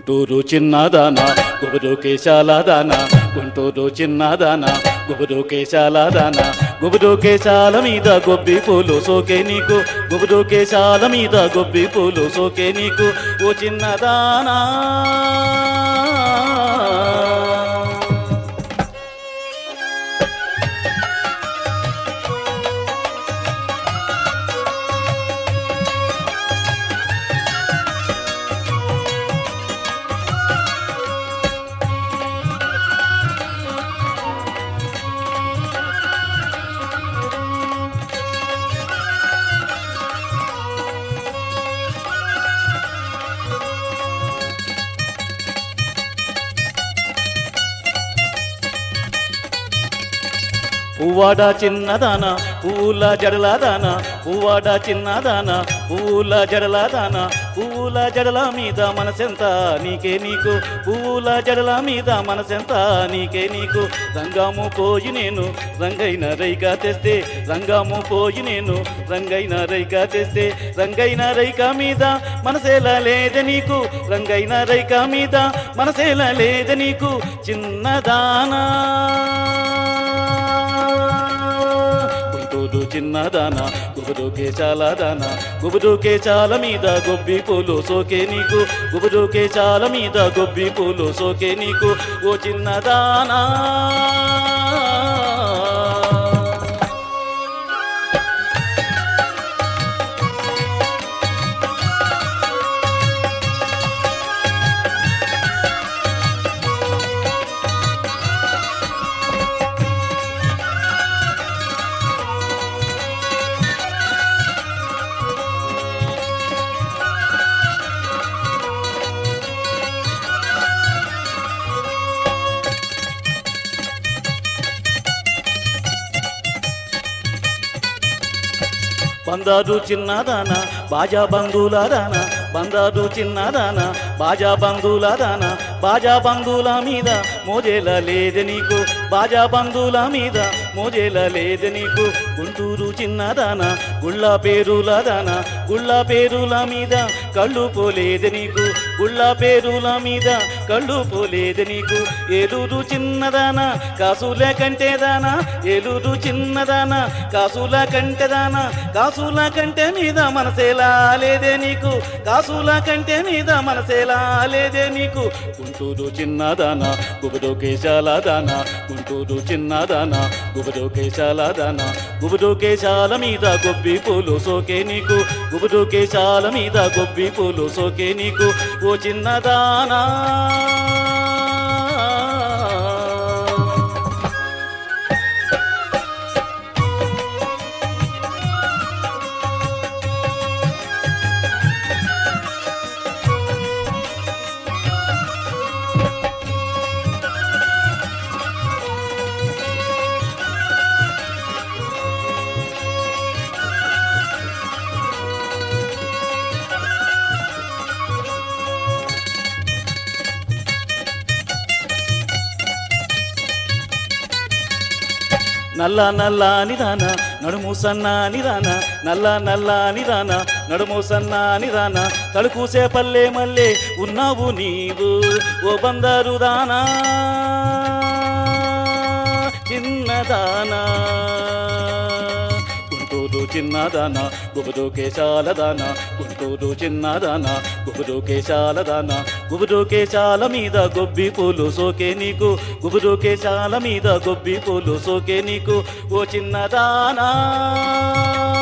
గుంటూరు చిన్నదానా గుబురు కేశాల దానా గుంటూరు చిన్నదానా గుబురు కేశాల దానా గుబురు కేశాల మీద గొబ్బి పూలు సోకే నీకు గుబురు కేశాల మీద గొబ్బి పూలు సోకే నీకు ఓ చిన్నదానా పువ్వాడ చిన్నదాన పూల జడల దాన పువ్వాడ చిన్నదాన పూల జడల దాన పూల జడల మీద మనసెంత నీకే నీకు పూల జడల మీద మనసెంత నీకే నీకు రంగాము పోయి నేను రంగైన రైక తెస్తే రంగాము పోయి నేను రంగైన రైక తెస్తే రంగైన రైక మీద మనసేలా లేదే నీకు రంగైన రైక మీద మనసేలా లేదే నీకు చిన్నదానా గుంటూరు చిన్నదానా గుబురు కేశాల దానా గుబురు కేశాల మీద గొబ్బి పూలు సోకే నీకు గుబురు కేశాల మీద గొబ్బి పూలు సోకే నీకు ఓ చిన్నదానా బందారు చిన్నదానా బాజా బంధువుల దానా బందారు చిన్నదానా బాజా బంధువుల దానా బాజా బంధువుల మీద మోజేల లేదు నీకు బాజా బంధువుల మీద మోజేల లేదు నీకు గుంటూరు చిన్నదానా గుళ్ళ పేరుల దానా గుళ్ళ పేరుల మీద కళ్ళు పోలేదు నీకు గుళ్ళ పేరుల మీద కళ్ళు పోలేదు నీకు ఏలూరు చిన్నదానా కాసుల కంటే దానా ఏలూరు చిన్నదానా కాసుల కంటే దానా కాసుల కంటే మీద మనసేలా లేదే నీకు కాసుల కంటే మీద మనసేలా లేదే నీకు గుంటూరు చిన్నదానా గుబురు కేశాల దానా గుంటూరు చిన్నదానా గుబురు కేశాల దానా గుబురు కేశాల మీద గొబ్బి పూలు సోకే నీకు గుబురు కేశాల మీద గొబ్బి పూలు సోకే నీకు ఓ చిన్నదానా నల్ల నల్ల నిదాన నడుము సన్న నిదాన నల్ల నల్ల నిదాన నడుము సన్న నిదాన తలుకూసే పల్లె మల్లె ఉన్నావు నీవు ఓ బందారు దానా చిన్నదానా గుంటూరు చిన్నదానా గుబురు కేశాల దానా గుంటూరు చిన్నదానా గుబురు కేశాల దానా గుబురు కేశాల మీద గొబ్బి పూలు సోకే నీకు గుబురు కేశాల మీద గొబ్బి పూలు సోకే నీకు ఓ చిన్నదానా